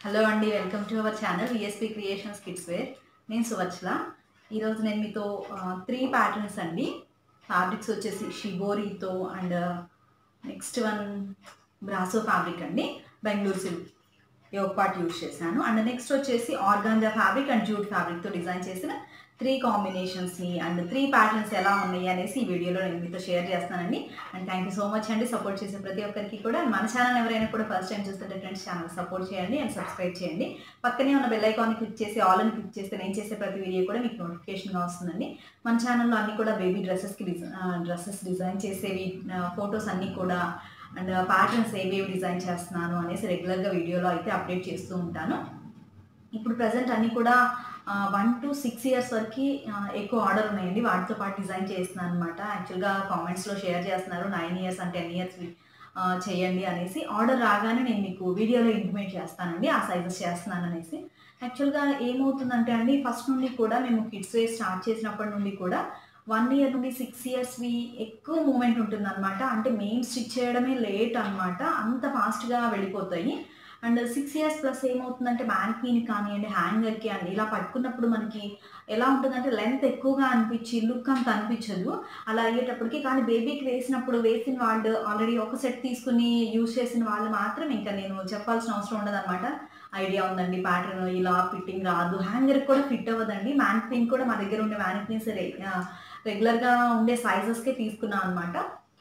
hello అండి welcome to our channel VSP creations kids where నేను సువచ్ల ఈరోజు నేను మీతో త్రీ ప్యాటర్న్స్ అండి ఫ్యాబ్రిక్స్ వచ్చేసి షిబోరీతో and next one brasso fabric అండి Bengaluru silk yoke part use చేశాను అండ్ నెక్స్ట్ వచ్చేసి ఆర్గాంజా ఫ్యాబ్రిక్ అండ్ జూట్ ఫ్యాబ్రిక్తో డిజైన్ చేసిన త్రీ కాంబినేషన్స్ని అండ్ త్రీ ప్యాటర్న్స్ ఎలా ఉన్నాయి అనేసి ఈ వీడియోలో నేను మీతో షేర్ చేస్తానండి and thank you so much అండి సపోర్ట్ చేసే ప్రతి ఒక్కరికి కూడా And మన ఛానల్ ఎవరైనా కూడా ఫస్ట్ టైం చూస్తుంటే ఫ్రెండ్స్ ఛానల్ సపోర్ట్ చేయండి అండ్ సబ్స్క్రైబ్ చేయండి పక్కనే ఉన్న బెల్ ఐకాన్ క్లిక్ చేసి ఆల్ అని క్లిక్ చేస్తే నేను చేసే ప్రతి వీడియో కూడా మీకు నోటిఫికేషన్గా వస్తుందండి మన ఛానల్లో అన్ని కూడా బేబీ డ్రెస్సెస్కి డ్రెస్సెస్ డిజైన్ చేసేవి ఫొటోస్ అన్నీ కూడా అండ్ ప్యాటర్న్స్ ఏవేవి డిజైన్ చేస్తున్నాను అనేసి రెగ్యులర్గా వీడియోలో అయితే అప్డేట్ చేస్తూ ఉంటాను ఇప్పుడు ప్రజెంట్ అన్నీ కూడా వన్ టు సిక్స్ ఇయర్స్ వరకు ఎక్కువ ఆర్డర్ ఉన్నాయండి వాటితో పాటు డిజైన్ చేస్తున్నాను అనమాట యాక్చువల్గా కామెంట్స్లో షేర్ చేస్తున్నారు nine years and ten years చేయండి అనేసి ఆర్డర్ రాగానే నేను మీకు వీడియోలో ఇంటిమేట్ చేస్తానండి ఆ సైజెస్ చేస్తున్నాను అనేసి యాక్చువల్గా ఏమవుతుందంటే అండి ఫస్ట్ నుండి కూడా మేము కిడ్స్ వే స్టార్ట్ చేసినప్పటి నుండి కూడా వన్ ఇయర్ నుండి సిక్స్ ఇయర్స్వి ఎక్కువ మూమెంట్ ఉంటుంది అనమాట అంటే మెయిన్ స్టిచ్ చేయడమే లేట్ అనమాట అంత ఫాస్ట్గా వెళ్ళిపోతాయి అండ్ సిక్స్ ఇయర్స్ ప్లస్ ఏమవుతుందంటే మ్యాన్క్వీన్ కానివ్వండి హ్యాంగర్కి అండి ఇలా పట్టుకున్నప్పుడు మనకి ఎలా ఉంటుందంటే లెంత్ ఎక్కువగా అనిపించి లుక్ అంత అనిపించదు అలా అయ్యేటప్పటికి కానీ బేబీకి వేసినప్పుడు వేసిన వాళ్ళు ఆల్రెడీ ఒక సెట్ తీసుకుని యూజ్ చేసిన వాళ్ళు మాత్రం ఇంకా నేను చెప్పాల్సిన అవసరం ఉండదన్నమాట ఐడియా ఉందండి ప్యాటర్న్ ఇలా ఫిట్టింగ్ రాదు హ్యాంగర్కి కూడా ఫిట్ అవ్వదండి మ్యాన్క్వీన్ కూడా మా దగ్గర ఉండే మ్యాన్క్వీన్స్ రెగ్యులర్గా ఉండే సైజెస్కే తీసుకున్నాను అనమాట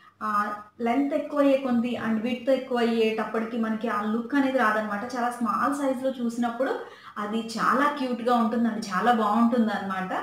లెంత్ ఎక్కువ అయ్యే కొంది అండ్ విత్ ఎక్కువ అయ్యేటప్పటికి మనకి ఆ లుక్ అనేది రాదనమాట చాలా స్మాల్ సైజులో చూసినప్పుడు అది చాలా క్యూట్గా ఉంటుందండి చాలా బాగుంటుంది అనమాట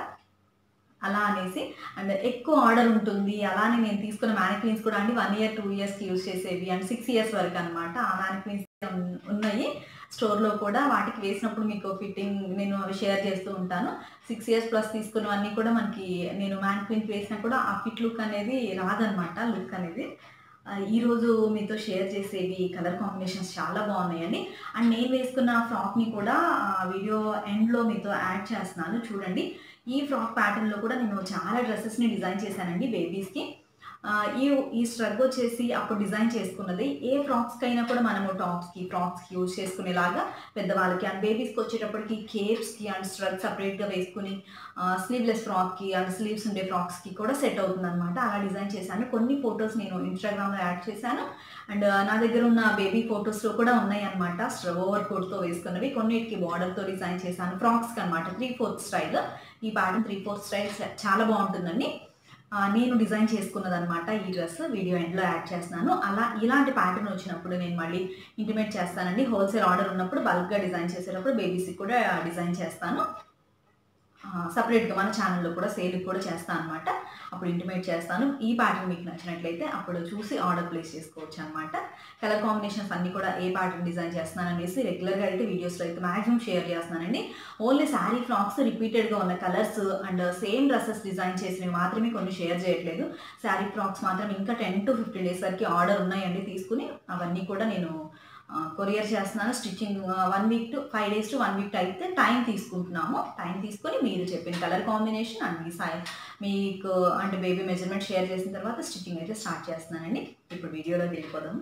అలా అనేసి అండ్ ఎక్కువ ఆర్డర్ ఉంటుంది అలానే నేను తీసుకున్న మ్యానిక్వీన్స్ కూడా అండి వన్ ఇయర్ టూ ఇయర్స్కి యూజ్ చేసేవి అండ్ సిక్స్ ఇయర్స్ వరకు అనమాట ఆ మ్యానిక్వీన్స్ ఉన్నాయి స్టోర్లో కూడా వాటికి వేసినప్పుడు మీకు ఫిట్టింగ్ నేను అవి షేర్ చేస్తూ ఉంటాను సిక్స్ ఇయర్స్ ప్లస్ తీసుకున్నవన్నీ కూడా మనకి నేను మ్యాన్క్విన్కి వేసినా కూడా ఆ ఫిట్ లుక్ అనేది రాదనమాట లుక్ అనేది ఈరోజు మీతో షేర్ చేసేవి కలర్ కాంబినేషన్స్ చాలా బాగున్నాయండి అండ్ నేను వేసుకున్న ఫ్రాక్ని కూడా వీడియో ఎండ్లో మీతో యాడ్ చేస్తున్నాను చూడండి ఈ ఫ్రాక్ ప్యాటర్న్లో కూడా నేను చాలా డ్రెస్సెస్ని డిజైన్ చేశానండి బేబీస్కి ఈ ఈ స్ట్రగ్ వచ్చేసి అప్పుడు డిజైన్ చేసుకున్నది ఏ ఫ్రాక్స్కి అయినా కూడా మనము టాప్స్కి ఫ్రాక్స్కి యూజ్ చేసుకునేలాగా పెద్దవాళ్ళకి అండ్ బేబీస్కి వచ్చేటప్పటికి కేప్స్కి అండ్ స్ట్రగ్ సపరేట్గా వేసుకుని స్లీవ్లెస్ ఫ్రాక్కి అండ్ స్లీవ్స్ ఉండే ఫ్రాక్స్కి కూడా సెట్ అవుతుంది అనమాట అలా డిజైన్ చేశాను కొన్ని ఫొటోస్ నేను ఇన్స్టాగ్రామ్లో యాడ్ చేశాను అండ్ నా దగ్గర ఉన్న బేబీ ఫొటోస్లో కూడా ఉన్నాయి అనమాట ఓవర్ కోట్తో వేసుకున్నవి కొన్నిటికి బార్డర్తో డిజైన్ చేశాను ఫ్రాక్స్కి అనమాట త్రీ ఫోర్త్ స్టైల్ ఈ ప్యాటర్న్ త్రీ ఫోర్త్ స్టైల్ చాలా బాగుంటుందండి నేను డిజైన్ చేసుకున్నది అనమాట ఈ డ్రెస్ వీడియో ఎండ్లో యాడ్ చేస్తున్నాను అలా ఇలాంటి ప్యాటర్న్ వచ్చినప్పుడు నేను మళ్ళీ ఇంటిమేట్ చేస్తానండి హోల్సేల్ ఆర్డర్ ఉన్నప్పుడు బల్క్గా డిజైన్ చేసేటప్పుడు బేబీస్కి కూడా డిజైన్ చేస్తాను సపరేట్గా మన ఛానల్లో కూడా సేల్ కూడా చేస్తాను అనమాట అప్పుడు ఇంటిమేట్ చేస్తాను ఈ ప్యాటర్న్ మీకు నచ్చినట్లయితే అప్పుడు చూసి ఆర్డర్ ప్లేస్ చేసుకోవచ్చు అనమాట కలర్ కాంబినేషన్స్ అన్ని కూడా ఏ ప్యాటర్న్ డిజైన్ చేస్తున్నాను అనేసి రెగ్యులర్గా అయితే వీడియోస్లో అయితే మ్యాక్సిమం షేర్ చేస్తున్నానండి ఓన్లీ శారీ ఫ్రాక్స్ రిపీటెడ్గా ఉన్న colours and same dresses design చేసినవి మాత్రమే కొన్ని షేర్ చేయట్లేదు శారీ ఫ్రాక్స్ మాత్రం ఇంకా టెన్ టు ఫిఫ్టీన్ డేస్ వరకు ఆర్డర్ ఉన్నాయండి తీసుకుని అవన్నీ కూడా నేను కొరియర్ చేస్తున్నాను stitching one week to five days to one week అయితే టైం తీసుకుంటున్నాము టైం తీసుకొని మీరు చెప్పిన కలర్ కాంబినేషన్ అండ్ మీ సై మీకు అంటే బేబీ మెజర్మెంట్ షేర్ చేసిన తర్వాత స్టిచ్చింగ్ అయితే స్టార్ట్ చేస్తున్నానండి ఇప్పుడు వీడియోలోకి వెళ్ళిపోదాము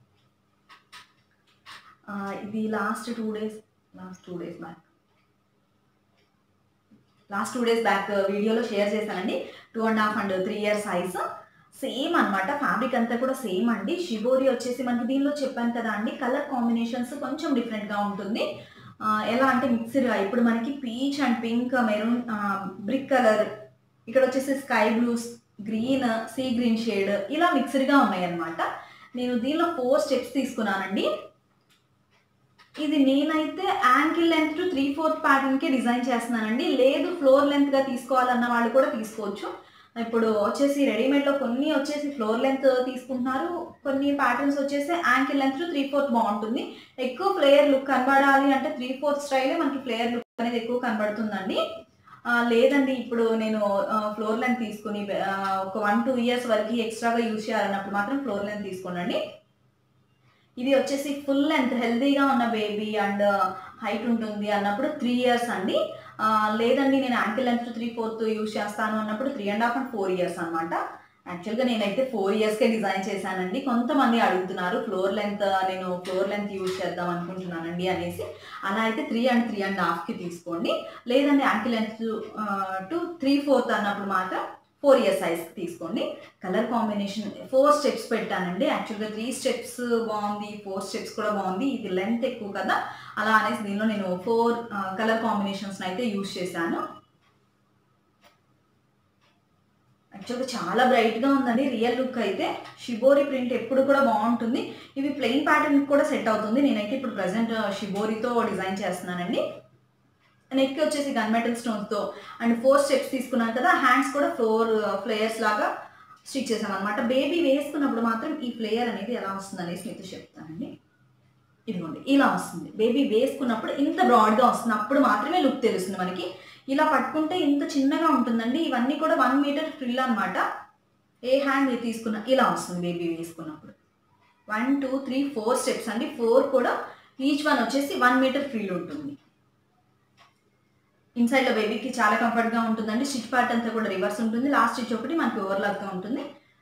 ఇది last two days last two days back last two days back వీడియోలో షేర్ చేశానండి two and half and three year size same అనమాట ఫ్యాబ్రిక్ అంతా కూడా సేమ్ అండి షిబోరి వచ్చేసి మనకి దీనిలో చెప్పాను కదా అండి కలర్ కాంబినేషన్స్ కొంచెం డిఫరెంట్గా ఉంటుంది ఎలా అంటే మిక్స్డ్గా ఇప్పుడు మనకి peach and pink maroon brick colour ఇక్కడ వచ్చేసి sky blues green sea green shade ఇలా మిక్స్డ్గా ఉన్నాయి అనమాట నేను దీనిలో ఫోర్ స్టెప్స్ తీసుకున్నానండి ఇది నేనైతే ankle length to three fourth ప్యాటర్న్కే డిజైన్ చేస్తున్నానండి లేదు ఫ్లోర్ లెంత్గా తీసుకోవాలన్న వాళ్ళు కూడా తీసుకోవచ్చు ఇప్పుడు వచ్చేసి రెడీమేడ్లో కొన్ని వచ్చేసి ఫ్లోర్ లెంత్ తీసుకుంటున్నారు కొన్ని ప్యాటర్న్స్ వచ్చేసి యాంకిల్ లెంత్ త్రీ ఫోర్త్ బాగుంటుంది ఎక్కువ ఫ్లేయర్ లుక్ కనబడాలి అంటే త్రీ ఫోర్త్ స్టైలే మనకి ఫ్లేయర్ లుక్ అనేది ఎక్కువ కనబడుతుందండి లేదండి ఇప్పుడు నేను ఫ్లోర్ లెంత్ తీసుకుని ఒక వన్ టూ ఇయర్స్ వరకు ఎక్స్ట్రాగా యూజ్ చేయాలన్నప్పుడు మాత్రం ఫ్లోర్ లెంత్ తీసుకోండి ఇది వచ్చేసి ఫుల్ లెంత్ హెల్తీగా ఉన్న బేబీ అండ్ హైట్ ఉంటుంది అన్నప్పుడు త్రీ ఇయర్స్ అండి లేదండి నేను ankle length three fourth use చేస్తాను అన్నప్పుడు three and half and four years అనమాట యాక్చువల్గా నేనైతే ఫోర్ ఇయర్స్కే డిజైన్ చేశానండి కొంతమంది అడుగుతున్నారు ఫ్లోర్ లెంత్ నేను ఫ్లోర్ లెంత్ యూజ్ చేద్దాం అనుకుంటున్నానండి అనేసి అలా అయితే త్రీ అండ్ త్రీ అండ్ హాఫ్కి తీసుకోండి లేదంటే ankle length to three fourth అన్నప్పుడు మాత్రం ఫోర్ ఇయర్స్ సైజ్కి తీసుకోండి కలర్ కాంబినేషన్ ఫోర్ స్టెప్స్ పెట్టానండి యాక్చువల్గా త్రీ స్టెప్స్ బాగుంది ఫోర్ స్టెప్స్ కూడా బాగుంది ఇది లెంత్ ఎక్కువ కదా అలా అనేసి దీనిలో నేను ఫోర్ కలర్ కాంబినేషన్స్ అయితే యూజ్ చేశాను యాక్చువల్గా చాలా బ్రైట్గా ఉందండి రియల్ లుక్ అయితే షిబోరి ప్రింట్ ఎప్పుడు కూడా బాగుంటుంది ఇవి ప్లెయిన్ ప్యాటర్న్ కూడా సెట్ అవుతుంది నేనైతే ఇప్పుడు ప్రజెంట్ షిబోరితో డిజైన్ చేస్తున్నానండి నెక్ వచ్చేసి గన్ మెటల్ స్టోన్స్తో అండ్ ఫోర్ స్టెప్స్ తీసుకున్నాను కదా హ్యాండ్స్ కూడా ఫోర్ ఫ్లేయర్స్ లాగా స్టిచ్ చేసాం అనమాట బేబీ వేసుకున్నప్పుడు మాత్రం ఈ ఫ్లేయర్ అనేది ఎలా వస్తుంది అనేసి మీతో చెప్తానండి ఇదిగోండి ఇలా వస్తుంది బేబీ వేసుకున్నప్పుడు ఇంత బ్రాడ్గా వస్తుంది అప్పుడు మాత్రమే లుక్ తెలుస్తుంది మనకి ఇలా పట్టుకుంటే ఇంత చిన్నగా ఉంటుందండి ఇవన్నీ కూడా వన్ మీటర్ ఫ్రిల్ అనమాట ఏ హ్యాండ్ మీరు తీసుకున్న ఇలా వస్తుంది బేబీ వేసుకున్నప్పుడు one two three four steps అండి ఫోర్ కూడా ఈచ్ వన్ వచ్చేసి వన్ మీటర్ ఫ్రిల్ ఉంటుంది ఇన్సైడ్లో బేబీకి చాలా కంఫర్ట్గా ఉంటుందండి స్టిచ్ పార్ట్ అంతా కూడా రివర్స్ ఉంటుంది లాస్ట్ స్టిచ్ ఒకటి మనకి ఓవర్లాక్గా ఉంటుంది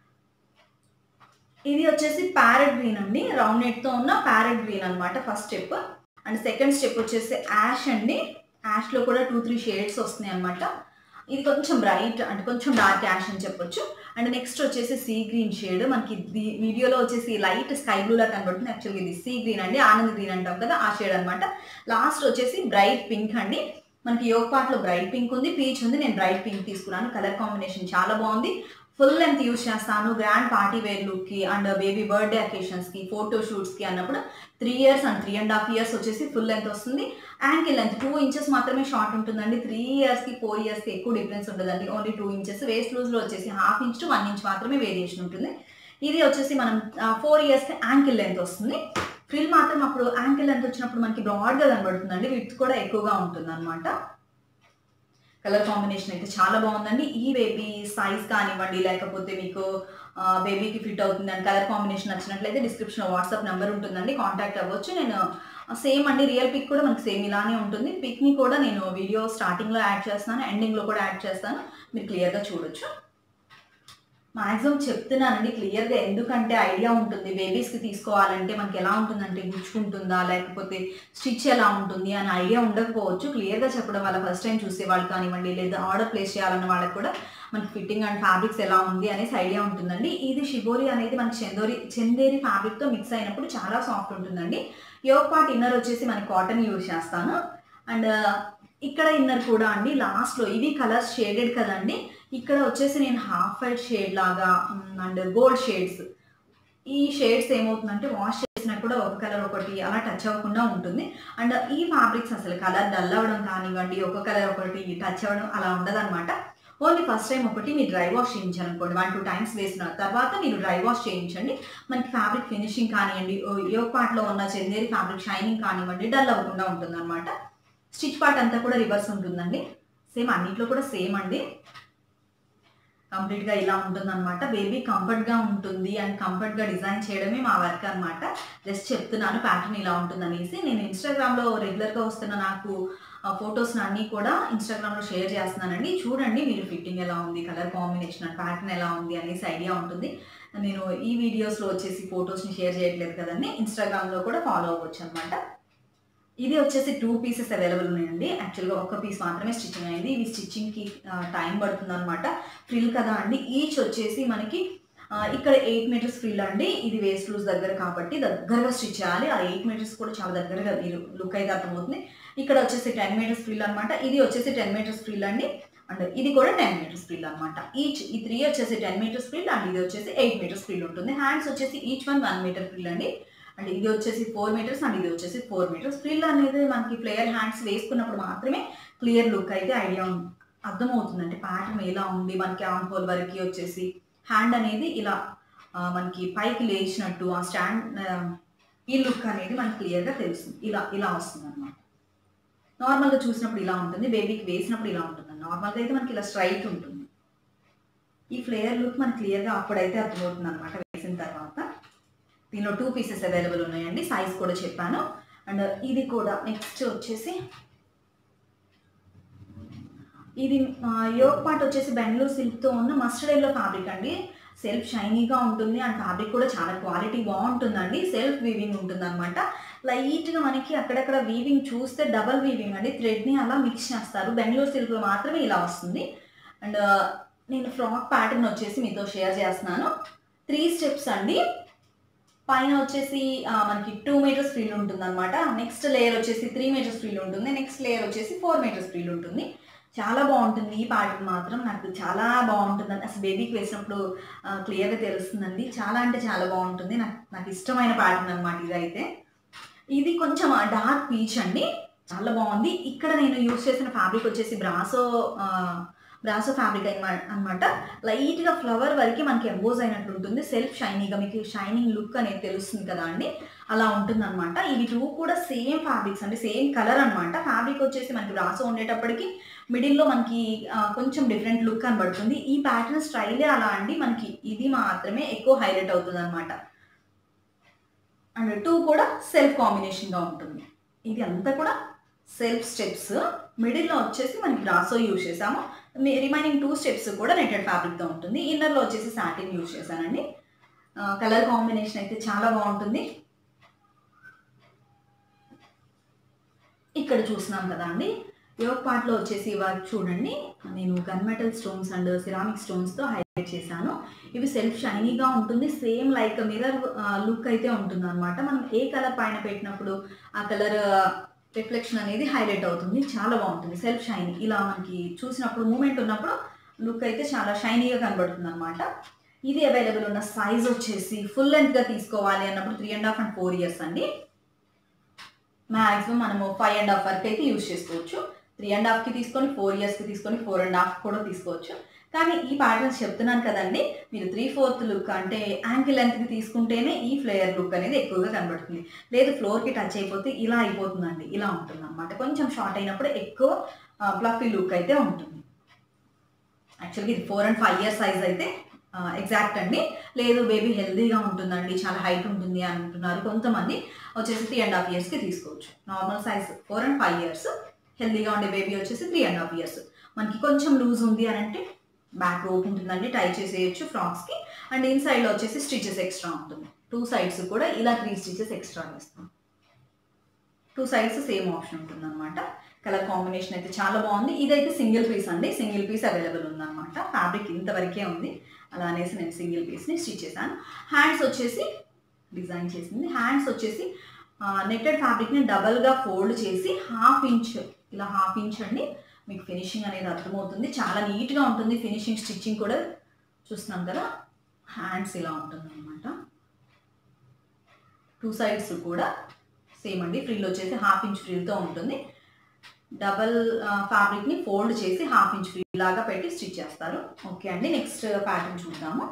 ఇది వచ్చేసి ప్యారెట్ గ్రీన్ అండి రౌండ్ నెట్తో ఉన్న ప్యారెట్ గ్రీన్ అనమాట first step and second step వచ్చేసి యాష్ అండి యాష్లో కూడా టూ త్రీ షేడ్స్ వస్తున్నాయి అనమాట ఇది కొంచెం బ్రైట్ అంటే కొంచెం డార్క్ యాష్ అని చెప్పొచ్చు అండ్ నెక్స్ట్ వచ్చేసి సీ గ్రీన్ షేడ్ మనకి ఇది వీడియోలో వచ్చేసి లైట్ స్కై బ్లూలా కనబడుతుంది యాక్చువల్గా ఇది సీ గ్రీన్ అండి ఆనంద్ గ్రీన్ అంటాం కదా ఆ షేడ్ అనమాట లాస్ట్ వచ్చేసి బ్రైట్ పింక్ అండి మనకి యోగ్ పార్ట్లో బ్రైట్ పింక్ ఉంది పీచ్ ఉంది నేను బ్రైట్ పింక్ తీసుకున్నాను కలర్ కాంబినేషన్ చాలా బాగుంది ఫుల్ లెంత్ యూస్ చేస్తాను గ్రాండ్ పార్టీ వేర్ లుక్కి అండ్ బేబీ బర్త్డే అకేషన్స్కి ఫోటో షూట్స్కి అన్నప్పుడు three years and three and half years వచ్చేసి ఫుల్ లెంత్ వస్తుంది యాంకిల్ లెంత్ టూ ఇంచెస్ మాత్రమే షార్ట్ ఉంటుందండి త్రీ ఇయర్స్కి ఫోర్ ఇయర్స్కి ఎక్కువ డిఫరెన్స్ ఉంటుందండి ఓన్లీ టూ ఇంచెస్ వేస్ట్ లూజ్లో వచ్చేసి half inch to one inch మాత్రమే వేరియేషన్ ఉంటుంది ఇది వచ్చేసి మనం ఫోర్ ఇయర్స్కి యాంకిల్ లెంత్ వస్తుంది ఫ్రిల్ మాత్రం అప్పుడు యాంకిల్ లెంత్ వచ్చినప్పుడు మనకి బ్రాడ్గా కనబడుతుందండి విత్ కూడా ఎక్కువగా ఉంటుంది అనమాట కలర్ కాంబినేషన్ అయితే చాలా బాగుందండి ఈ బేబీ సైజ్ కానివ్వండి లేకపోతే మీకు బేబీకి ఫిట్ అవుతుంది అండ్ కలర్ కాంబినేషన్ నచ్చినట్లయితే డిస్క్రిప్షన్లో వాట్సాప్ నెంబర్ ఉంటుందండి కాంటాక్ట్ అవ్వచ్చు నేను సేమ్ అండి రియల్ పిక్ కూడా మనకి సేమ్ ఇలానే ఉంటుంది పిక్ని కూడా నేను వీడియో స్టార్టింగ్లో యాడ్ చేస్తాను ఎండింగ్లో కూడా యాడ్ చేస్తాను మీరు క్లియర్గా చూడొచ్చు మాక్సిమం చెప్తున్నానండి క్లియర్గా ఎందుకంటే ఐడియా ఉంటుంది బేబీస్కి తీసుకోవాలంటే మనకి ఎలా ఉంటుందంటే గుచ్చుకుంటుందా లేకపోతే స్టిచ్ ఎలా ఉంటుంది అని ఐడియా ఉండకపోవచ్చు క్లియర్గా చెప్పడం వల్ల ఫస్ట్ టైం చూసే వాళ్ళు కానివ్వండి లేదా ఆర్డర్ ప్లేస్ చేయాలన్న వాళ్ళకి కూడా మనకి ఫిట్టింగ్ అండ్ ఫ్యాబ్రిక్స్ ఎలా ఉంది అనేసి ఐడియా ఉంటుందండి ఇది షిబోరి అనేది మనకి చందోరి చందేరి ఫ్యాబ్రిక్తో మిక్స్ అయినప్పుడు చాలా సాఫ్ట్ ఉంటుందండి యోగ్ పార్ట్ ఇన్నర్ వచ్చేసి మనకి కాటన్ యూజ్ చేస్తాను అండ్ ఇక్కడ ఇన్నర్ కూడా అండి లాస్ట్లో ఇవి కలర్స్ షేడెడ్ కదండి ఇక్కడ వచ్చేసి నేను హాఫ్ వైట్ షేడ్ లాగా అండ్ గోల్డ్ షేడ్స్ ఈ షేడ్స్ ఏమవుతుందంటే వాష్ చేసినా కూడా ఒక కలర్ ఒకటి అలా టచ్ అవ్వకుండా ఉంటుంది అండ్ ఈ ఫ్యాబ్రిక్స్ అసలు కలర్ డల్ అవ్వడం కానివ్వండి ఒక కలర్ ఒకటి టచ్ అవ్వడం అలా ఉండదన్నమాట ఓన్లీ ఫస్ట్ టైం ఒకటి మీరు డ్రై వాష్ చేయించాను అనుకోండి వన్ టూ టైమ్స్ వేసిన తర్వాత మీరు డ్రై వాష్ చేయించండి మనకి ఫ్యాబ్రిక్ ఫినిషింగ్ కానివ్వండి యోగ్ పార్ట్లో ఉన్న చందేరి ఫ్యాబ్రిక్ షైనింగ్ కానివ్వండి డల్ అవ్వకుండా ఉంటుంది అనమాట స్టిచ్ పార్ట్ అంతా కూడా రివర్స్ ఉంటుందండి సేమ్ అన్నిట్లో కూడా సేమ్ అండి కంప్లీట్గా ఇలా ఉంటుందన్నమాట బేబీ కంఫర్ట్గా ఉంటుంది అండ్ కంఫర్ట్గా డిజైన్ చేయడమే మా వర్క్ అనమాట జస్ట్ చెప్తున్నాను ప్యాటర్న్ ఇలా ఉంటుంది అనేసి నేను ఇన్స్టాగ్రామ్లో రెగ్యులర్గా వస్తున్న నాకు ఫొటోస్ని అన్నీ కూడా ఇన్స్టాగ్రామ్లో షేర్ చేస్తున్నానండి చూడండి మీరు ఫిట్టింగ్ ఎలా ఉంది కలర్ కాంబినేషన్ అండ్ ప్యాటర్న్ ఎలా ఉంది అనేసి ఐడియా ఉంటుంది నేను ఈ వీడియోస్లో వచ్చేసి ఫొటోస్ని షేర్ చేయట్లేదు కదండి ఇన్స్టాగ్రామ్లో కూడా ఫాలో అవ్వచ్చు అనమాట ఇది వచ్చేసి టూ పీసెస్ అవైలబుల్ ఉన్నాయండి యాక్చువల్గా ఒక పీస్ మాత్రమే స్టిచ్చింగ్ అయింది ఇవి స్టిచ్చింగ్కి టైం పడుతుంది అనమాట ఫ్రిల్ కదా అండి ఈచ్ వచ్చేసి మనకి ఇక్కడ ఎయిట్ మీటర్స్ ఫ్రిల్ అండి ఇది వేస్ట్ లూజ్ దగ్గర కాబట్టి దగ్గరగా స్టిచ్ చేయాలి ఆ ఎయిట్ మీటర్స్ కూడా చాలా దగ్గరగా మీరు లుక్ అయితే అర్థమవుతుంది ఇక్కడ వచ్చేసి టెన్ మీటర్స్ ఫ్రిల్ అనమాట ఇది వచ్చేసి టెన్ మీటర్స్ ఫ్రిల్ అండి అండ్ ఇది కూడా టెన్ మీటర్స్ ఫ్రిల్ అనమాట ఈచ్ ఈ త్రీ వచ్చేసి టెన్ మీటర్స్ ఫ్రిల్ అండ్ ఇది వచ్చేసి ఎయిట్ మీటర్స్ ఫ్రిల్ ఉంటుంది హ్యాండ్స్ వచ్చేసి each one one metre frill అండి అండ్ ఇది వచ్చేసి ఫోర్ మీటర్స్ అండ్ ఇది వచ్చేసి ఫోర్ మీటర్స్ ఫ్రిల్ అనేది మనకి ప్లేయర్ హ్యాండ్స్ వేసుకున్నప్పుడు మాత్రమే క్లియర్ లుక్ అయితే ఐడియా అర్థమవుతుంది అంటే ప్యాటర్న్ ఎలా ఉంది మనకి ఆమ్ హోల్ వరకు వచ్చేసి హ్యాండ్ అనేది ఇలా మనకి పైకి లేచినట్టు ఆ స్టాండ్ ఈ లుక్ అనేది మనకి క్లియర్గా తెలుస్తుంది ఇలా ఇలా వస్తుంది అనమాట నార్మల్గా చూసినప్పుడు ఇలా ఉంటుంది బేబీకి వేసినప్పుడు ఇలా ఉంటుంది నార్మల్గా అయితే మనకి ఇలా స్ట్రైట్ ఉంటుంది ఈ ఫ్లేయర్ లుక్ మనకి క్లియర్గా అప్పుడైతే అర్థమవుతుంది అనమాట వేసిన తర్వాత దీనిలో టూ పీసెస్ అవైలబుల్ ఉన్నాయండి సైజ్ కూడా చెప్పాను అండ్ ఇది కూడా నెక్స్ట్ వచ్చేసి ఇది యోగ్ పార్ట్ వచ్చేసి బెంగళూరు సిల్క్తో ఉన్న మస్టర్డ్ ఎల్లో ఫ్యాబ్రిక్ అండి సెల్ఫ్ షైనీగా ఉంటుంది అండ్ ఫ్యాబ్రిక్ కూడా చాలా క్వాలిటీ బాగుంటుందండి సెల్ఫ్ వీవింగ్ ఉంటుంది అనమాట లైట్గా మనకి అక్కడక్కడ వీవింగ్ చూస్తే డబల్ వీవింగ్ అండి థ్రెడ్ని అలా మిక్స్ చేస్తారు బెంగళూరు సిల్క్లో మాత్రమే ఇలా వస్తుంది అండ్ నేను ఫ్రాక్ ప్యాటర్న్ వచ్చేసి మీతో షేర్ చేస్తున్నాను త్రీ స్టెప్స్ అండి పైన వచ్చేసి ఆ, మనకి టూ మీటర్స్ ఫ్రీల్ ఉంటుంది అనమాట నెక్స్ట్ లేయర్ వచ్చేసి త్రీ మీటర్స్ ఫ్రీల్ ఉంటుంది నెక్స్ట్ లేయర్ వచ్చేసి ఫోర్ మీటర్స్ ఫ్రీల్ ఉంటుంది చాలా బాగుంటుంది ఈ ప్యాటర్న్ మాత్రం నాకు చాలా బాగుంటుందండి అసలు బేబీకి వేసినప్పుడు క్లియర్గా తెలుస్తుందండి చాలా అంటే చాలా బాగుంటుంది నాకు నాకు ఇష్టమైన ప్యాటర్న్ అనమాట ఇదైతే ఇది కొంచెం డార్క్ పీచ్ అండి చాలా బాగుంది ఇక్కడ నేను యూజ్ చేసిన ఫ్యాబ్రిక్ వచ్చేసి బ్రాసో బ్రాసో ఫ్యాబ్రిక్ అనమాట లైట్గా ఫ్లవర్ వరకు మనకి ఎంబోజ్ అయినట్లు ఉంటుంది సెల్ఫ్ షైనీగా మీకు షైనింగ్ లుక్ అనేది తెలుస్తుంది కదా అండి అలా ఉంటుంది అనమాట ఇవి టూ కూడా సేమ్ ఫ్యాబ్రిక్స్ అండి సేమ్ కలర్ అనమాట ఫ్యాబ్రిక్ వచ్చేసి మనకి బ్రాసో ఉండేటప్పటికి మిడిల్లో మనకి ఆ, కొంచెం డిఫరెంట్ లుక్ కనబడుతుంది ఈ ప్యాటర్న్ స్టైలే అలా అండి మనకి ఇది మాత్రమే ఎక్కువ హైలైట్ అవుతుంది అనమాట అండ్ టూ కూడా సెల్ఫ్ కాంబినేషన్గా ఉంటుంది ఇది అంతా కూడా సెల్ఫ్ స్టెప్స్ మిడిల్లో వచ్చేసి మనకి బ్రాసో యూజ్ చేసాము రిమైనింగ్ టూ స్టెప్స్ కూడా నెటెడ్ ఫ్యాబ్రిక్తో ఉంటుంది ఇన్నర్లో వచ్చేసి సాటిన్ యూజ్ చేశానండి కలర్ కాంబినేషన్ అయితే చాలా బాగుంటుంది ఇక్కడ చూస్తున్నాం కదా అండి యోగ్ పార్ట్లో వచ్చేసి వర్క్ చూడండి నేను gun metal stones and ceramic స్టోన్స్తో హైలైట్ చేశాను ఇవి సెల్ఫ్ షైనీగా ఉంటుంది సేమ్ లైక్ మిర్రర్ లుక్ అయితే ఉంటుంది అనమాట మనం ఏ కలర్ పైన పెట్టినప్పుడు ఆ కలర్ రిఫ్లెక్షన్ అనేది హైలైట్ అవుతుంది చాలా బాగుంటుంది సెల్ఫ్ షైనీ ఇలా మనకి చూసినప్పుడు మూమెంట్ ఉన్నప్పుడు లుక్ అయితే చాలా షైనీగా కనబడుతుంది అనమాట ఇది అవైలబుల్ ఉన్న సైజ్ వచ్చేసి ఫుల్ లెంత్గా తీసుకోవాలి అన్నప్పుడు three and half and four years అండి మ్యాక్సిమం మనము ఫైవ్ అండ్ హాఫ్ వరకు అయితే యూజ్ చేసుకోవచ్చు త్రీ అండ్ హాఫ్కి తీసుకొని ఫోర్ ఇయర్స్కి తీసుకొని ఫోర్ అండ్ హాఫ్ కూడా తీసుకోవచ్చు కానీ ఈ ప్యాటర్న్స్ చెప్తున్నాను కదండి మీరు త్రీ ఫోర్త్ లుక్ అంటే యాంకిల్ లెంత్కి తీసుకుంటేనే ఈ ఫ్లేయర్ లుక్ అనేది ఎక్కువగా కనబడుతుంది లేదు ఫ్లోర్కి టచ్ అయిపోతే ఇలా అయిపోతుందండి ఇలా ఉంటుంది అనమాట కొంచెం షార్ట్ అయినప్పుడు ఎక్కువ ఫ్లఫీ లుక్ అయితే ఉంటుంది యాక్చువల్గా ఇది four and five years size అయితే ఎగ్జాక్ట్ అండి లేదు బేబీ హెల్దీగా ఉంటుందండి చాలా హైట్ ఉంటుంది అంటున్నారు కొంతమంది వచ్చేసి త్రీ అండ్ హాఫ్ ఇయర్స్కి తీసుకోవచ్చు normal size four and five years హెల్దీగా ఉండే బేబీ వచ్చేసి త్రీ అండ్ హాఫ్ ఇయర్స్ మనకి కొంచెం లూజ్ ఉంది అని అంటే బ్యాక్ రోప్ ఉంటుందండి టై చేసేయచ్చు ఫ్రాక్స్కి అండ్ ఇన్సైడ్లో వచ్చేసి స్టిచెస్ ఎక్స్ట్రా ఉంటుంది టూ సైడ్స్ కూడా ఇలా త్రీ స్టిచెస్ ఎక్స్ట్రా వేస్తాం టూ సైడ్స్ సేమ్ ఆప్షన్ ఉంటుంది అనమాట కలర్ కాంబినేషన్ అయితే చాలా బాగుంది ఇదైతే సింగిల్ పీస్ అండి సింగిల్ పీస్ అవైలబుల్ ఉందన్నమాట ఫ్యాబ్రిక్ ఇంతవరకే ఉంది అలా అనేసి నేను సింగిల్ పీస్ని స్టిచ్ చేశాను హ్యాండ్స్ వచ్చేసి డిజైన్ చేసింది హ్యాండ్స్ వచ్చేసి నెట్టెడ్ ఫ్యాబ్రిక్ని డబల్గా ఫోల్డ్ చేసి హాఫ్ ఇంచ్ ఇలా హాఫ్ ఇంచ్ అండి మీకు ఫినిషింగ్ అనేది అర్థమవుతుంది చాలా నీట్గా ఉంటుంది ఫినిషింగ్ స్టిచ్చింగ్ కూడా చూస్తున్నాం కదా హ్యాండ్స్ ఇలా ఉంటుంది అనమాట టూ సైడ్స్ కూడా సేమ్ అండి ఫ్రిల్ వచ్చేసి హాఫ్ ఇంచ్ ఫ్రిల్తో ఉంటుంది డబల్ ఫ్యాబ్రిక్ని ఫోల్డ్ చేసి హాఫ్ ఇంచ్ ఫ్రిల్ లాగా పెట్టి స్టిచ్ చేస్తారు ఓకే అండి నెక్స్ట్ ప్యాటర్న్ చూద్దాము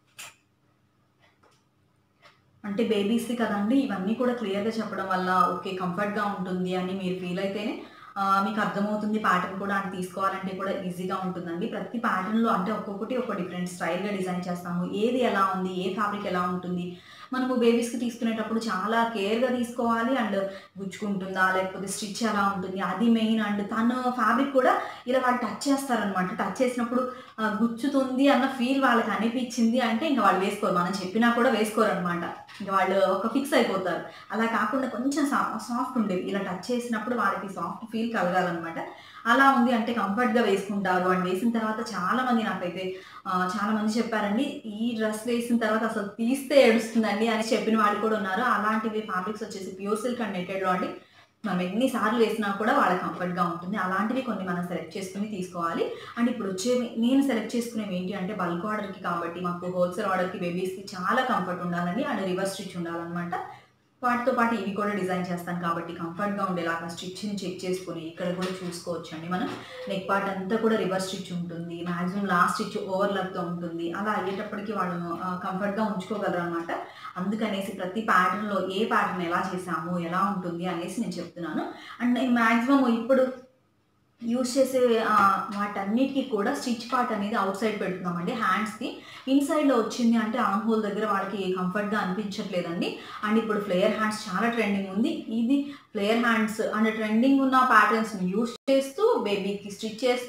అంటే బేబీస్ది కదండి ఇవన్నీ కూడా క్లియర్గా చెప్పడం వల్ల ఓకే కంఫర్ట్గా ఉంటుంది అని మీరు ఫీల్ అయితేనే ఆ, మీకు అర్థమవుతుంది ప్యాటర్న్ కూడా అని తీసుకోవాలంటే కూడా ఈజీగా ఉంటుందండి ప్రతి ప్యాటర్న్లో అంటే ఒక్కొక్కటి ఒక డిఫరెంట్ స్టైల్గా డిజైన్ చేస్తాము ఏది ఎలా ఉంది ఏ ఫ్యాబ్రిక్ ఎలా ఉంటుంది మనము బేబీస్కి తీసుకునేటప్పుడు చాలా కేర్గా తీసుకోవాలి అండ్ గుచ్చుకుంటుందా లేకపోతే స్టిచ్ ఎలా ఉంటుంది అది మెయిన్ అండ్ తను ఫ్యాబ్రిక్ కూడా ఇలా వాళ్ళు టచ్ చేస్తారనమాట టచ్ చేసినప్పుడు ఆ, గుచ్చుతుంది అన్న ఫీల్ వాళ్ళకి అనిపించింది అంటే ఇంకా వాళ్ళు వేసుకోరు మనం చెప్పినా కూడా వేసుకోరు అనమాట ఇంకా వాళ్ళు ఒక ఫిక్స్ అయిపోతారు అలా కాకుండా కొంచెం సాఫ్ట్ ఉండేవి ఇలా టచ్ చేసినప్పుడు వాళ్ళకి సాఫ్ట్ ఫీల్ కలగాలన్నమాట అలా ఉంది అంటే కంఫర్ట్గా వేసుకుంటారు అండ్ వేసిన తర్వాత చాలా మంది నాకైతే ఆ, చాలా మంది చెప్పారండి ఈ డ్రెస్ వేసిన తర్వాత అసలు తీస్తే ఏడుస్తుందండి అని చెప్పిన వాళ్ళు కూడా ఉన్నారు అలాంటివి ఫ్యాబ్రిక్స్ వచ్చేసి ప్యూర్ సిల్క్ అండ్ నెట్టెడ్లో అండి మనం ఎన్నిసార్లు వేసినా కూడా వాళ్ళకి కంఫర్ట్గా ఉంటుంది అలాంటివి కొన్ని మనం సెలెక్ట్ చేసుకుని తీసుకోవాలి అండ్ ఇప్పుడు వచ్చేవి నేను సెలెక్ట్ చేసుకునేవి ఏంటి అంటే బల్క్ ఆర్డర్కి కాబట్టి మాకు హోల్సేల్ ఆర్డర్కి బేబీస్కి చాలా కంఫర్ట్ ఉండాలని అండ్ రివర్స్ స్టిచ్ ఉండాలన్నమాట వాటితో పాటు ఇవి కూడా డిజైన్ చేస్తాను కాబట్టి కంఫర్ట్గా ఉండేలాగా స్టిచ్ని చెక్ చేసుకొని ఇక్కడ కూడా చూసుకోవచ్చు అండి మనం నెక్ పార్ట్ అంతా కూడా రివర్స్ స్టిచ్ ఉంటుంది మ్యాక్సిమం లాస్ట్ స్టిచ్ ఓవర్లాప్తో ఉంటుంది అలా అయ్యేటప్పటికి వాళ్ళు కంఫర్ట్గా ఉంచుకోగలరు అనమాట అందుకనేసి ప్రతి ప్యాటర్న్లో ఏ ప్యాటర్న్ ఎలా చేసాము ఎలా ఉంటుంది అనేసి నేను చెప్తున్నాను అండ్ నేను మ్యాక్సిమం ఇప్పుడు యూస్ చేసే ఆ, వాటన్నిటికీ కూడా స్టిచ్ పార్ట్ అనేది అవుట్ సైడ్ పెడుతున్నామండి హ్యాండ్స్కి ఇన్సైడ్లో వచ్చింది అంటే ఆమ్ హోల్ దగ్గర వాళ్ళకి కంఫర్ట్గా అనిపించట్లేదండి అండ్ ఇప్పుడు ఫ్లేయర్ హ్యాండ్స్ చాలా ట్రెండింగ్ ఉంది ఇది ఫ్లేయర్ హ్యాండ్స్ అండ్ ట్రెండింగ్ ఉన్న ప్యాటర్న్స్ని యూస్ చేస్తూ బేబీకి స్టిచ్ చేస్తూ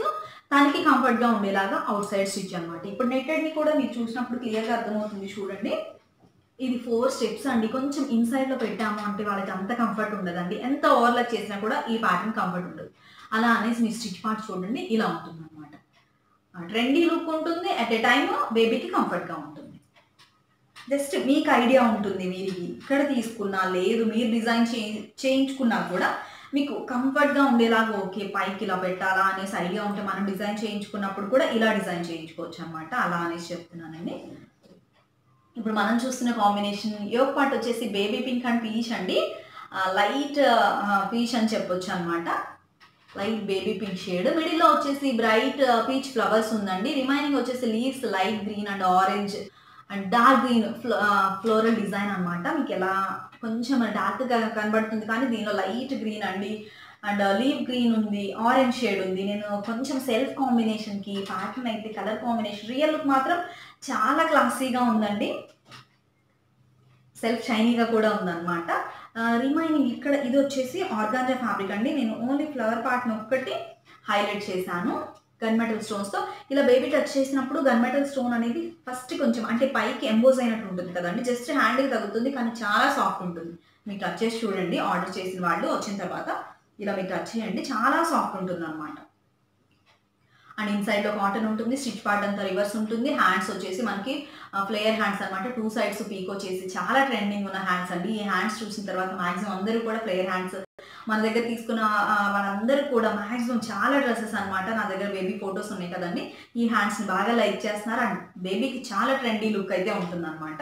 దానికి కంఫర్ట్గా ఉండేలాగా అవుట్ సైడ్ స్టిచ్ అనమాట ఇప్పుడు నెట్టెడ్ని కూడా మీరు చూసినప్పుడు క్లియర్గా అర్థమవుతుంది చూడండి ఇది ఫోర్ స్టెప్స్ అండి కొంచెం ఇన్సైడ్ లో పెట్టాము అంటే వాళ్ళకి అంత కంఫర్ట్ ఉండదండి ఎంత ఓవర్లాక్ చేసినా కూడా ఈ ప్యాటర్న్ కంఫర్ట్ ఉండదు అలా అనేసి మీ స్టిచ్ పార్ట్ చూడండి ఇలా ఉంటుంది అనమాట ట్రెండీ లుక్ ఉంటుంది అట్ ఏ టైమ్ బేబీకి కంఫర్ట్గా ఉంటుంది జస్ట్ మీకు ఐడియా ఉంటుంది వీరికి ఇక్కడ తీసుకున్నా లేదు మీరు డిజైన్ చే చేయించుకున్నా కూడా మీకు కంఫర్ట్గా ఉండేలాగా ఓకే పైకి ఇలా పెట్టాలా అనేసి ఐడియా ఉంటే మనం డిజైన్ చేయించుకున్నప్పుడు కూడా ఇలా డిజైన్ చేయించుకోవచ్చు అనమాట అలా అనేసి చెప్తున్నానండి ఇప్పుడు మనం చూస్తున్న కాంబినేషన్ యోగ్ పార్ట్ వచ్చేసి బేబీ పింక్ అండ్ పీచ్ అండి లైట్ పీచ్ అని చెప్పొచ్చు అనమాట లైట్ బేబీ పింక్ షేడ్ మిడిల్లో వచ్చేసి బ్రైట్ పీచ్ ఫ్లవర్స్ ఉందండి రిమైనింగ్ వచ్చేసి leaves light green and orange and dark green floral design అనమాట మీకు ఎలా కొంచెం డార్క్గా కనబడుతుంది కానీ దీనిలో లైట్ గ్రీన్ అండి అండ్ లీవ్ గ్రీన్ ఉంది ఆరెంజ్ షేడ్ ఉంది నేను కొంచెం సెల్ఫ్ కాంబినేషన్కి ప్యాటర్న్ అయితే కలర్ కాంబినేషన్ రియల్ లుక్ మాత్రం చాలా క్లాసీగా ఉందండి సెల్ఫ్ షైనీగా కూడా ఉందన్నమాట రిమైనింగ్ ఇక్కడ ఇది వచ్చేసి ఆర్గాంజా ఫ్యాబ్రిక్ అండి నేను ఓన్లీ ఫ్లవర్ పార్ట్ని ఒక్కటి హైలైట్ చేశాను గన్ మెటల్ స్టోన్స్తో ఇలా బేబీ టచ్ చేసినప్పుడు గన్ మెటల్ స్టోన్ అనేది ఫస్ట్ కొంచెం అంటే పైకి ఎంబోజ్ అయినట్టు ఉంటుంది కదండి జస్ట్ హ్యాండ్కి తగ్గుతుంది కానీ చాలా సాఫ్ట్ ఉంటుంది మీరు టచ్ చేసి చూడండి ఆర్డర్ చేసిన వాళ్ళు వచ్చిన తర్వాత ఇలా మీరు టచ్ చేయండి చాలా సాఫ్ట్ ఉంటుంది అనమాట అండ్ ఇన్సైడ్లో కాటన్ ఉంటుంది స్టిచ్ పార్ట్ అంతా రివర్స్ ఉంటుంది హ్యాండ్స్ వచ్చేసి మనకి ఫ్లేయర్ హ్యాండ్స్ అనమాట టూ సైడ్స్ పీక్ వచ్చేసి చాలా ట్రెండింగ్ ఉన్న హ్యాండ్స్ అండి ఈ హ్యాండ్స్ చూసిన తర్వాత మాక్సిమం అందరూ కూడా ఫ్లేయర్ హ్యాండ్స్ మన దగ్గర తీసుకున్న ఆ, వాళ్ళందరూ కూడా మాక్సిమం చాలా డ్రెస్సెస్ అనమాట నా దగ్గర బేబీ ఫొటోస్ ఉన్నాయి కదండి ఈ హ్యాండ్స్ని బాగా లైక్ చేస్తున్నారు అండ్ బేబీకి చాలా ట్రెండీ లుక్ అయితే ఉంటుంది అనమాట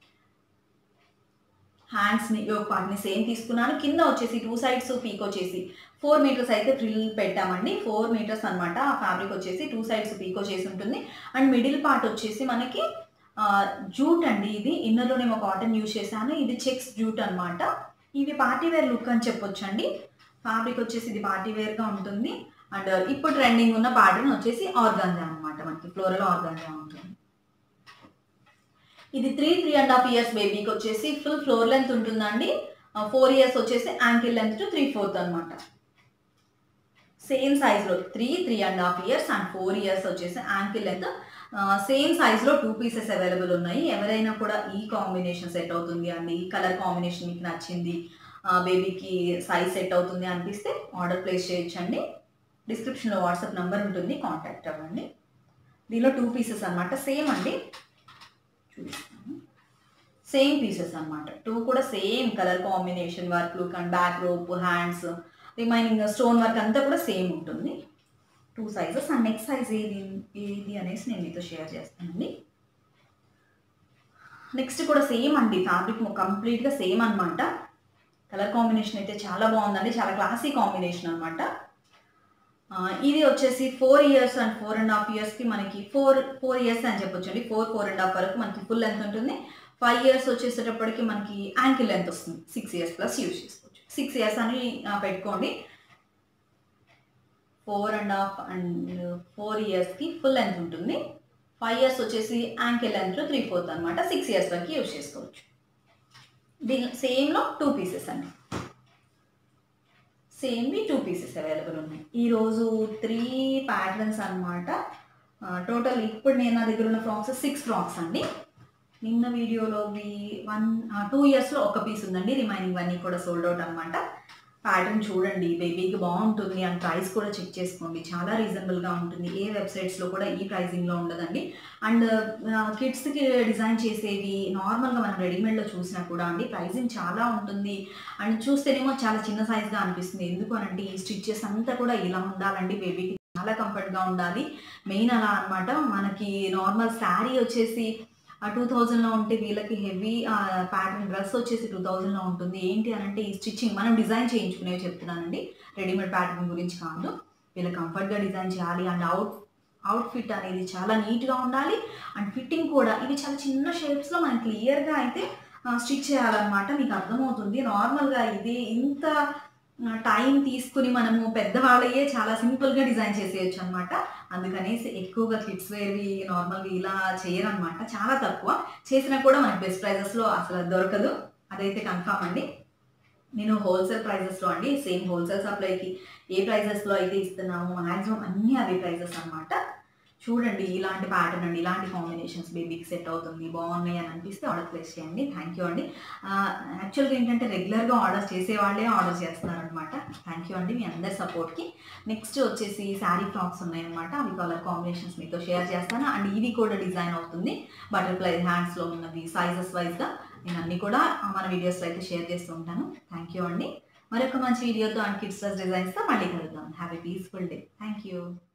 హ్యాండ్స్ని యోగ పార్ట్ని సేమ్ తీసుకున్నాను కింద వచ్చేసి టూ సైడ్స్ పీక్ వచ్చేసి ఫోర్ మీటర్స్ అయితే ఫ్రిల్ పెట్టామండి ఫోర్ మీటర్స్ అనమాట ఆ ఫ్యాబ్రిక్ వచ్చేసి టూ సైడ్స్ పీకో చేసి ఉంటుంది అండ్ మిడిల్ పార్ట్ వచ్చేసి మనకి జూట్ అండి ఇది ఇన్నర్లోనేమో కాటన్ యూజ్ చేశాను ఇది చెక్స్ జూట్ అన్నమాట ఇవి పార్టీ వేర్ లుక్ అని చెప్పొచ్చు అండి ఫ్యాబ్రిక్ వచ్చేసి ఇది పార్టీ వేర్గా ఉంటుంది అండ్ ఇప్పుడు ట్రెండింగ్ ఉన్న ప్యాటర్న్ వచ్చేసి ఆర్గాంజా అనమాట మనకి ఫ్లోరల్ ఆర్గాంజా ఉంటుంది ఇది three three and half years బేబీకి వచ్చేసి ఫుల్ ఫ్లోర్ లెంత్ ఉంటుందండి ఫోర్ ఇయర్స్ వచ్చేసి ankle length to three fourth అనమాట సేమ్ సైజ్లో three three and half years and four years వచ్చేసి యాంకిల్ లెంత్ సేమ్ సైజ్లో టూ పీసెస్ అవైలబుల్ ఉన్నాయి ఎవరైనా కూడా ఈ కాంబినేషన్ సెట్ అవుతుంది అండి ఈ కలర్ కాంబినేషన్ మీకు నచ్చింది బేబీకి సైజ్ సెట్ అవుతుంది అనిపిస్తే ఆర్డర్ ప్లేస్ చేయొచ్చండి డిస్క్రిప్షన్లో వాట్సాప్ నెంబర్ ఉంటుంది కాంటాక్ట్ అవ్వండి దీనిలో టూ పీసెస్ అన్నమాట సేమ్ అండి చూపిస్తాను సేమ్ పీసెస్ అన్నమాట టూ కూడా same colour combination work look and back rope hands remaining stone work అంతా కూడా సేమ్ ఉంటుంది two sizes and next size ఏది ఏది అనేసి నేను మీతో షేర్ చేస్తానండి నెక్స్ట్ కూడా సేమ్ అండి ఫ్యాబ్రిక్ కంప్లీట్గా సేమ్ అన్నమాట కలర్ కాంబినేషన్ అయితే చాలా బాగుందండి చాలా క్లాసీ కాంబినేషన్ అనమాట ఇది వచ్చేసి four years and four and half ఇయర్స్కి మనకి ఫోర్ ఫోర్ ఇయర్స్ అని చెప్పొచ్చు అండి ఫోర్ ఫోర్ అండ్ హాఫ్ వరకు మనకి ఫుల్ లెంత్ ఉంటుంది ఫైవ్ ఇయర్స్ వచ్చేసేటప్పటికి మనకి యాంకిల్ లెంత్ వస్తుంది సిక్స్ ఇయర్స్ ప్లస్ యూజ్ చేసుకోవచ్చు సిక్స్ ఇయర్స్ అని ఆ, పెట్టుకోండి four and half and four ఇయర్స్కి ఫుల్ లెంత్ ఉంటుంది ఫైవ్ ఇయర్స్ వచ్చేసి యాంకిల్ లెంత్ త్రీ ఫోర్త్ అనమాట సిక్స్ ఇయర్స్ వరకు యూజ్ చేసుకోవచ్చు దీని సేమ్లో టూ పీసెస్ అండి సేమ్వి టూ పీసెస్ అవైలబుల్ ఉన్నాయి ఈరోజు త్రీ ప్యాటర్న్స్ అనమాట టోటల్ ఇప్పుడు నేను నా దగ్గర ఉన్న ఫ్రాక్స్ సిక్స్ ఫ్రాక్స్ అండి నిన్న వీడియోలోవి వన్ టూ ఇయర్స్లో ఒక పీస్ ఉందండి రిమైనింగ్ అన్నీ కూడా సోల్డ్ అవుట్ అనమాట ప్యాటర్న్ చూడండి బేబీకి బాగుంటుంది అండ్ ప్రైస్ కూడా చెక్ చేసుకోండి చాలా రీజనబుల్గా ఉంటుంది ఏ వెబ్సైట్స్లో కూడా ఈ ప్రైజింగ్లో ఉండదండి అండ్ కిడ్స్కి డిజైన్ చేసేవి నార్మల్గా మనం రెడీమేడ్లో చూసినా కూడా అండి ప్రైజింగ్ చాలా ఉంటుంది అండ్ చూస్తేనేమో చాలా చిన్న సైజ్గా అనిపిస్తుంది ఎందుకు అనంటే ఈ స్టిచ్చెస్ అంతా కూడా ఇలా ఉండాలండి బేబీకి చాలా కంఫర్ట్గా ఉండాలి మెయిన్ అలా అన్నమాట మనకి నార్మల్ శారీ వచ్చేసి టూ థౌజండ్లో ఉంటే వీళ్ళకి హెవీ ప్యాటర్న్ డ్రెస్ వచ్చేసి టూ థౌజండ్లో ఉంటుంది ఏంటి అని అంటే ఈ స్టిచ్చింగ్ మనం డిజైన్ చేయించుకునేవి చెప్తున్నానండి రెడీమేడ్ ప్యాటర్న్ గురించి కాదు వీళ్ళకి కంఫర్ట్గా డిజైన్ చేయాలి అండ్ అవుట్ అవుట్ఫిట్ అనేది చాలా నీట్గా ఉండాలి అండ్ ఫిట్టింగ్ కూడా ఇవి చాలా చిన్న షేప్స్లో మనం క్లియర్గా అయితే స్టిచ్ చేయాలన్నమాట మీకు అర్థమవుతుంది నార్మల్గా ఇది ఇంత టైం తీసుకుని మనము పెద్దవాళ్ళయే చాలా సింపుల్గా డిజైన్ చేసేయచ్చు అనమాట అందుకనేసి ఎక్కువగా కిడ్స్ వేర్వి నార్మల్గా ఇలా చేయరనమాట చాలా తక్కువ చేసినా కూడా మనకి బెస్ట్ ప్రైజెస్లో అసలు దొరకదు అదైతే కన్ఫామ్ అండి నేను హోల్సేల్ ప్రైజెస్లో అండి సేమ్ హోల్సేల్ సప్లైకి ఏ ప్రైజెస్లో అయితే ఇస్తున్నామో మ్యాక్సిమం అన్నీ అవే ప్రైజెస్ అన్నమాట చూడండి ఇలాంటి ప్యాటర్న్ అండి ఇలాంటి కాంబినేషన్స్ బేబీకి సెట్ అవుతుంది బాగున్నాయి అని అనిపిస్తే ఆర్డర్ ప్లేస్ చేయండి థ్యాంక్ యూ అండి యాక్చువల్గా ఏంటంటే రెగ్యులర్గా ఆర్డర్ చేసే వాళ్ళే ఆర్డర్ చేస్తున్నారనమాట థ్యాంక్ యూ అండి మీ అందరి సపోర్ట్కి నెక్స్ట్ వచ్చేసి శారీ ఫ్రాక్స్ ఉన్నాయన్నమాట అవి కలర్ కాంబినేషన్స్ మీతో షేర్ చేస్తాను అండ్ ఇవి కూడా డిజైన్ అవుతుంది బటర్ఫ్లై హ్యాండ్స్లో ఉన్నవి సైజెస్ వైజ్గా నేను అన్ని కూడా మన వీడియోస్లో అయితే షేర్ చేస్తూ ఉంటాను థ్యాంక్ యూ అండి మరొక మంచి వీడియోతో అండ్ కిడ్స్ డిజైన్స్తో మళ్ళీ కలుద్దాం have a peaceful day thank you